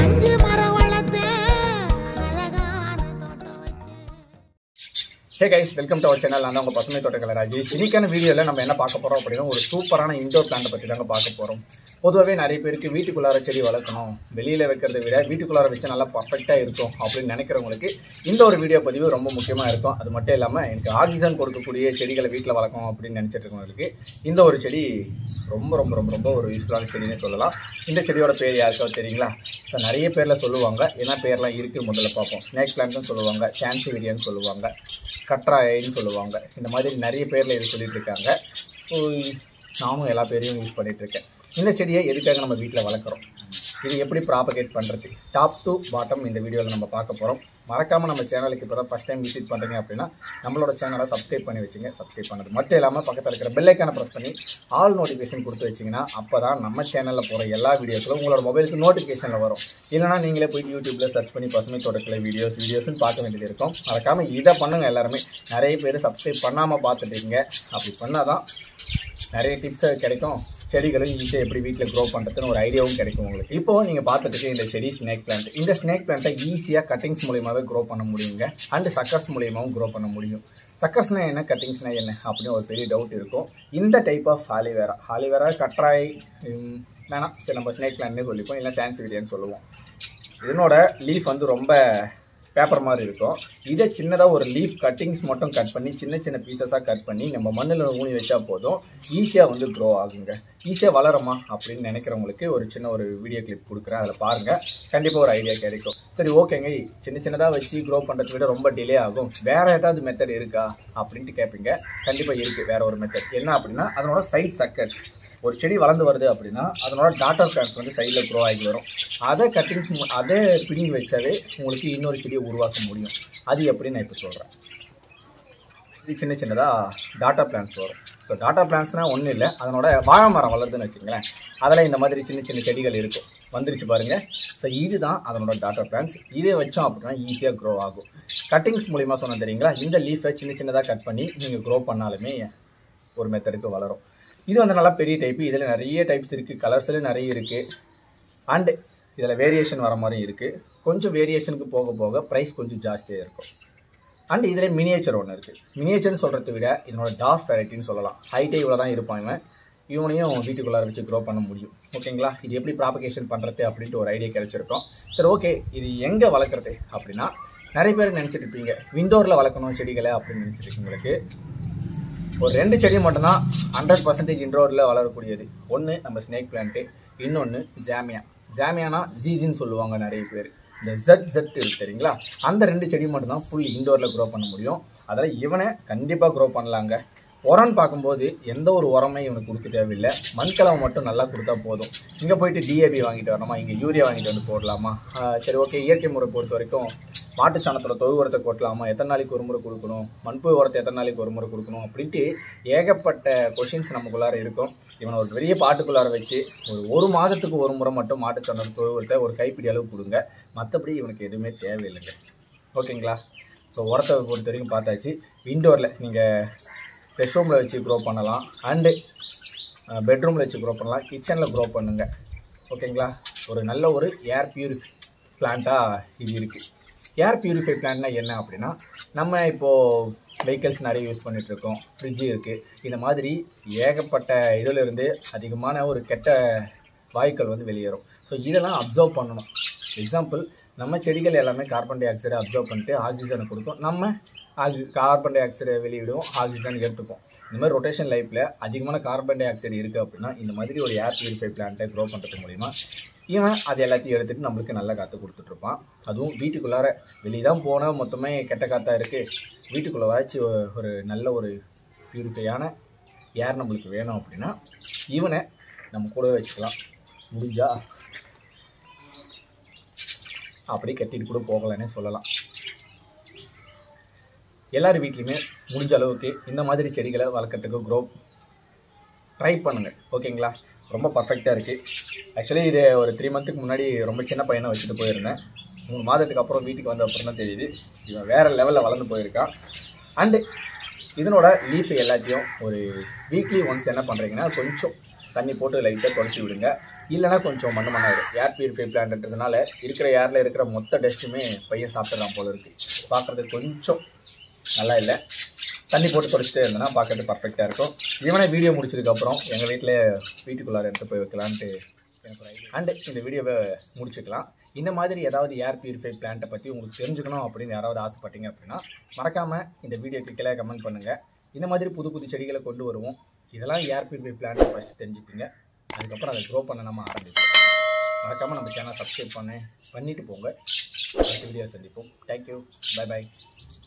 அஞ்சு மரம் வளர்த்தேன் அழகான தோட்டம் வச்சேன் hey guys welcome to our channel நான் தான் உங்கள் பசுமை தோட்டக்கலை ராஜேஷ் இன்னைக்கான வீடியோவில் நம்ம என்ன பார்க்க போகிறோம் அப்படின்னா ஒரு சூப்பரான இண்டோர் பிளான்ட்டை பற்றி தாங்க பார்க்க போகிறோம் பொதுவாகவே நிறைய பேருக்கு வீட்டுக்குள்ளார செடி வளர்க்கணும் வெளியில் வைக்கிறத விட வீட்டுக்குள்ளார வச்சு நல்லா பர்ஃபெக்டாக இருக்கும் அப்படின்னு நினைக்கிறவங்களுக்கு இந்த ஒரு வீடியோ பதிவு ரொம்ப முக்கியமாக இருக்கும் அது மட்டும் இல்லாமல் எனக்கு ஆக்சிஜன் கொடுக்கக்கூடிய செடிகளை வீட்டில் வளர்க்கணும் அப்படின்னு நினச்சிட்டு இருக்கவங்களுக்கு இந்த ஒரு செடி ரொம்ப ரொம்ப ரொம்ப ரொம்ப ஒரு யூஸ்ஃபுல்லான செடின்னு சொல்லலாம் இந்த செடியோட பேர் யாருக்காவது தெரியுங்களா ஸோ நிறைய பேரில் சொல்லுவாங்க என்ன பேர்லாம் இருக்குது முதல்ல பார்ப்போம் ஸ்னேக் பிளான்ட்னு சொல்லுவாங்க சான்சிவிரியன்னு சொல்லுவாங்க கட்ராயின்னு சொல்லுவாங்க இந்த மாதிரி நிறைய பேரில் இது சொல்லிட்டு இருக்காங்க ஸோ நானும் எல்லா பேரையும் யூஸ் பண்ணிட்டு இருக்கேன் இந்த செடியை எதுக்காக நம்ம வீட்டில் வளர்க்குறோம் இது எப்படி ப்ராபகேட் பண்ணுறது டாப் டு பாட்டம் இந்த வீடியோவில் நம்ம பார்க்க போகிறோம் மறக்காமல் நம்ம சேனலுக்கு இப்போ தான் ஃபஸ்ட் டைம் விசிட் பண்ணுறீங்க அப்படின்னா நம்மளோட சேனலை சப்ஸ்கிரைப் பண்ணி வச்சுங்க சப்ஸ்கிரைப் பண்ணது மட்டும் இல்லாமல் பக்கத்தில் இருக்கிற பெல்லைக்கான ப்ரெஸ் பண்ணி ஆல் நோட்டிஃபிகேஷன் கொடுத்து வச்சிங்கன்னா அப்போ தான் நம்ம சேனலில் போகிற எல்லா வீடியோக்களும் உங்களோட மொபைலுக்கு நோட்டிஃபிகேஷனில் வரும் இல்லைனா நீங்களே போய் யூடியூப்பில் சர்ச் பண்ணி பசுமை தோட்டக்கலை வீடியோஸ் வீடியோஸ்னு பார்க்க வேண்டியது இருக்கும் மறக்காமல் இதை பண்ணுங்க எல்லாருமே நிறைய பேர் சப்ஸ்கிரைப் பண்ணாமல் பார்த்துட்டு இருக்கீங்க அப்படி பண்ணால் தான் நிறைய டிப்ஸ் கிடைக்கும் செடிகளும் ஈஸியாக எப்படி வீட்டில் க்ரோ பண்ணுறதுன்னு ஒரு ஐடியாவும் கிடைக்கும் உங்களுக்கு இப்போ நீங்கள் பார்த்துட்டு இருக்க இந்த செடி ஸ்னேக் பிளான்ட் இந்த ஸ்னேக் பிளான்ட்டை ஈஸியாக கட்டிங்ஸ் மூலியமாகவே க்ரோ பண்ண முடியுங்க அண்ட் சக்கர்ஸ் மூலியமாகவும் க்ரோ பண்ண முடியும் சக்கர்ஸ்னா என்ன கட்டிங்ஸ்னா என்ன அப்படின்னு ஒரு பெரிய டவுட் இருக்கும் இந்த டைப் ஆஃப் ஹாலிவேரா ஹாலிவேரா கட்ராய் உம், வேணாம் சரி நம்ம ஸ்னேக் பிளான்ட்னே சொல்லிப்போம் இல்லை சான்சிவிரியன்னு சொல்லுவோம் இதனோட லீஃப் வந்து ரொம்ப பேப்பர் மாதிரி இருக்கும் இதை சின்னதாக ஒரு லீஃப் கட்டிங்ஸ் மட்டும் கட் பண்ணி சின்ன சின்ன பீசஸாக கட் பண்ணி நம்ம மண்ணில் ஊனி வச்சா போதும் ஈஸியாக வந்து க்ரோ ஆகுங்க ஈஸியாக வளருமா அப்படின்னு நினைக்கிறவங்களுக்கு ஒரு சின்ன ஒரு வீடியோ கிளிப் கொடுக்குறேன் அதில் பாருங்கள் கண்டிப்பாக ஒரு ஐடியா கிடைக்கும் சரி ஓகேங்க சின்ன சின்னதாக வச்சு க்ரோ பண்ணுறதை விட ரொம்ப டிலே ஆகும் வேறு ஏதாவது மெத்தட் இருக்கா அப்படின்ட்டு கேட்பீங்க கண்டிப்பாக இருக்குது வேற ஒரு மெத்தட் என்ன அப்படின்னா அதனோட சைட் சக்கர்ஸ் ஒரு செடி வளர்ந்து வருது அப்படின்னா அதனோட டாட்டர் பிளான்ஸ் வந்து சைடில் க்ரோ ஆகி வரும் அதை கட்டிங்ஸ் அதை பிடிங்கி வச்சாவே உங்களுக்கு இன்னொரு செடியை உருவாக்க முடியும் அது எப்படி நான் இப்போ சொல்கிறேன் இது சின்ன சின்னதாக டாட்டா பிளான்ஸ் வரும் ஸோ டாட்டா பிளான்ஸ்னால் ஒன்றும் இல்லை அதனோட வாழை மரம் வளருதுன்னு வச்சுங்களேன் அதில் இந்த மாதிரி சின்ன சின்ன செடிகள் இருக்கும் வந்துருச்சு பாருங்கள் ஸோ இதுதான் அதனோட டாட்டா பிளான்ஸ் இதே வச்சோம் அப்படின்னா ஈஸியாக க்ரோ ஆகும் கட்டிங்ஸ் மூலிமா சொன்னேன் தெரியுங்களா இந்த லீஃபை சின்ன சின்னதாக கட் பண்ணி நீங்கள் க்ரோ பண்ணாலுமே ஒரு மெத்தடுக்கு வளரும் இது வந்து நல்லா பெரிய டைப்பு இதில் நிறைய டைப்ஸ் இருக்குது கலர்ஸில் நிறைய இருக்குது அண்டு இதில் வேரியேஷன் வர மாதிரி இருக்குது கொஞ்சம் வேரியேஷனுக்கு போக போக ப்ரைஸ் கொஞ்சம் ஜாஸ்தியாக இருக்கும் அண்ட் இதில் மினியேச்சர் ஒன்று இருக்குது மினியேச்சர்னு சொல்கிறத விட இதனோட டார்க் வெரைட்டின்னு சொல்லலாம் ஹைட்டே இவ்வளோ தான் இருப்பான் இவன் இவனையும் வீட்டுக்குள்ளார வச்சு க்ரோ பண்ண முடியும் ஓகேங்களா இது எப்படி ப்ராபகேஷன் பண்ணுறது அப்படின்ட்டு ஒரு ஐடியா கிடைச்சிருக்கும் சரி ஓகே இது எங்கே வளர்க்குறது அப்படின்னா நிறைய பேர் நினச்சிட்டு இருப்பீங்க விண்டோரில் வளர்க்கணும் செடிகளை அப்படின்னு நினச்சிட்டு இருக்கீங்களுக்கு ஒரு ரெண்டு செடி மட்டும்தான் ஹண்ட்ரட் பர்சன்டேஜ் இன்டோரில் வளரக்கூடியது ஒன்று நம்ம ஸ்னேக் பிளான்ட்டு இன்னொன்று ஜாமியா ஜாமியானா ஜீசின்னு சொல்லுவாங்க நிறைய பேர் இந்த ஜெட் ஜெட் இருக்கு தெரியுங்களா அந்த ரெண்டு செடி மட்டும்தான் ஃபுல் இன்டோரில் க்ரோ பண்ண முடியும் அதில் இவனை கண்டிப்பாக க்ரோ பண்ணலாங்க உரம்னு பார்க்கும்போது எந்த ஒரு உரமே இவனுக்கு கொடுக்க தேவையில்லை மண்கலவை மட்டும் நல்லா கொடுத்தா போதும் இங்கே போயிட்டு டிஏபி வாங்கிட்டு வரணுமா இங்கே யூரியா வாங்கிட்டு வந்து போடலாமா ஆஹ் சரி ஓகே இயற்கை முறை பொறுத்த வரைக்கும் மாட்டு சாணத்தோட தொழு உரத்தை கொட்டலாமா எத்தனை நாளைக்கு ஒரு முறை கொடுக்கணும் மண்புழு உரத்தை எத்தனை நாளைக்கு ஒரு முறை கொடுக்கணும் அப்படின்ட்டு ஏகப்பட்ட கொஷின்ஸ் நமக்குள்ளார இருக்கும் இவனை ஒரு பெரிய பாட்டுக்குள்ளார வச்சு ஒரு ஒரு மாதத்துக்கு ஒரு முறை மட்டும் மாட்டு சாணம் தொழு உரத்தை ஒரு கைப்பிடி அளவு கொடுங்க மற்றபடி இவனுக்கு எதுவுமே தேவையில்லைங்க ஓகேங்களா ஸோ உரத்தை பொறுத்த வரைக்கும் பார்த்தாச்சு இன்டோரில் நீங்கள் ரெஸ்ட் ரூமில் வச்சு க்ரோ பண்ணலாம் அண்டு பெட்ரூமில் வச்சு க்ரோ பண்ணலாம் கிச்சனில் க்ரோ பண்ணுங்க ஓகேங்களா ஒரு நல்ல ஒரு ஏர் பியூரிஃபை பிளான்ட்டாக இது இருக்குது ஏர் பியூரிஃபை பிளான்ட்னா என்ன அப்படின்னா நம்ம இப்போது வெஹிக்கல்ஸ் நிறைய யூஸ் பண்ணிட்டு இருக்கோம் ஃப்ரிட்ஜு இருக்குது இந்த மாதிரி ஏகப்பட்ட இதிலிருந்து அதிகமான ஒரு கெட்ட வாயுக்கள் வந்து வெளியேறும் ஸோ இதெல்லாம் அப்சர்வ் பண்ணணும் எக்ஸாம்பிள் நம்ம செடிகள் எல்லாமே கார்பன் டை ஆக்சைடை அப்சர்வ் பண்ணிட்டு ஆக்சிஜனை கொடுக்கும் நம்ம ஆக்சி கார்பன் டை ஆக்சைடை வெளியிடுவோம் ஆக்சிஜன் எடுத்துப்போம் இந்த மாதிரி ரொட்டேஷன் லைஃப்பில் அதிகமான கார்பன் டை ஆக்சைடு இருக்குது அப்படின்னா இந்த மாதிரி ஒரு ஏர் பியூரிஃபை பிளான்ட்டை க்ரோ பண்ணுறது மூலிமா இவன் அது எல்லாத்தையும் எடுத்துகிட்டு நம்மளுக்கு நல்ல காற்று கொடுத்துட்ருப்பான் அதுவும் வீட்டுக்குள்ளார வெளியே தான் போனால் மொத்தமே கெட்ட காற்றா இருக்குது வீட்டுக்குள்ளே வாய்ச்சி ஒரு நல்ல ஒரு பியூரிஃபையான ஏர் நம்மளுக்கு வேணும் அப்படின்னா இவனை நம்ம கூடவே வச்சுக்கலாம் முடிஞ்சா அப்படி கட்டிட்டு கூட போகலன்னே சொல்லலாம் எல்லார் வீட்லேயுமே முடிஞ்ச அளவுக்கு இந்த மாதிரி செடிகளை வளர்க்கறதுக்கு க்ரோ ட்ரை பண்ணுங்க ஓகேங்களா ரொம்ப பர்ஃபெக்டாக இருக்குது ஆக்சுவலி இது ஒரு த்ரீ மந்த்துக்கு முன்னாடி ரொம்ப சின்ன பையனை வச்சுட்டு போயிருந்தேன் மூணு மாதத்துக்கு அப்புறம் வீட்டுக்கு வந்த அப்புறம் தான் தெரியுது இவன் வேறு லெவலில் வளர்ந்து போயிருக்கான் அண்டு இதனோட லீஃப் எல்லாத்தையும் ஒரு வீக்லி ஒன்ஸ் என்ன பண்ணுறீங்கன்னா கொஞ்சம் தண்ணி போட்டு லைட்டாக தொடச்சி விடுங்க இல்லைன்னா கொஞ்சம் மண்ணு மண்ணாயிடும் ஏர் பியூரிஃபை பிளான்ன்றதுனால இருக்கிற ஏரில் இருக்கிற மொத்த டஸ்ட்டுமே பையன் சாப்பிட்டுலாம் போல இருக்குது பார்க்குறதுக்கு கொஞ்சம் நல்லா இல்லை தண்ணி போட்டு தொடச்சிட்டே இருந்தேன்னா பார்க்கறது பர்ஃபெக்டாக இருக்கும் ஈவனே வீடியோ முடிச்சதுக்கப்புறம் எங்கள் வீட்டில் வீட்டுக்குள்ளார எடுத்து போய் வைக்கலான்ட்டு எனக்கு ஒரு ஐடியா அண்டு இந்த வீடியோவை முடிச்சுக்கலாம் இந்த மாதிரி ஏதாவது ஏர் பியூரிஃபை பிளான்ட்டை பற்றி உங்களுக்கு தெரிஞ்சுக்கணும் அப்படின்னு யாராவது ஆசைப்பட்டீங்க அப்படின்னா மறக்காமல் இந்த வீடியோக்கு கீழே கமெண்ட் பண்ணுங்கள் இந்த மாதிரி புது புது செடிகளை கொண்டு வருவோம் இதெல்லாம் ஏர் பியூரிஃபை பிளான்ட்டை ஃபஸ்ட்டு தெரிஞ்சுப்பீங்க அதுக்கப்புறம் அதை க்ரோ பண்ண நம்ம ஆரம்பிப்போம் மறக்காமல் நம்ம சேனல் சப்ஸ்கிரைப் பண்ண பண்ணிட்டு போங்க அடுத்த வீடியோ சந்திப்போம் தேங்க்யூ பை பை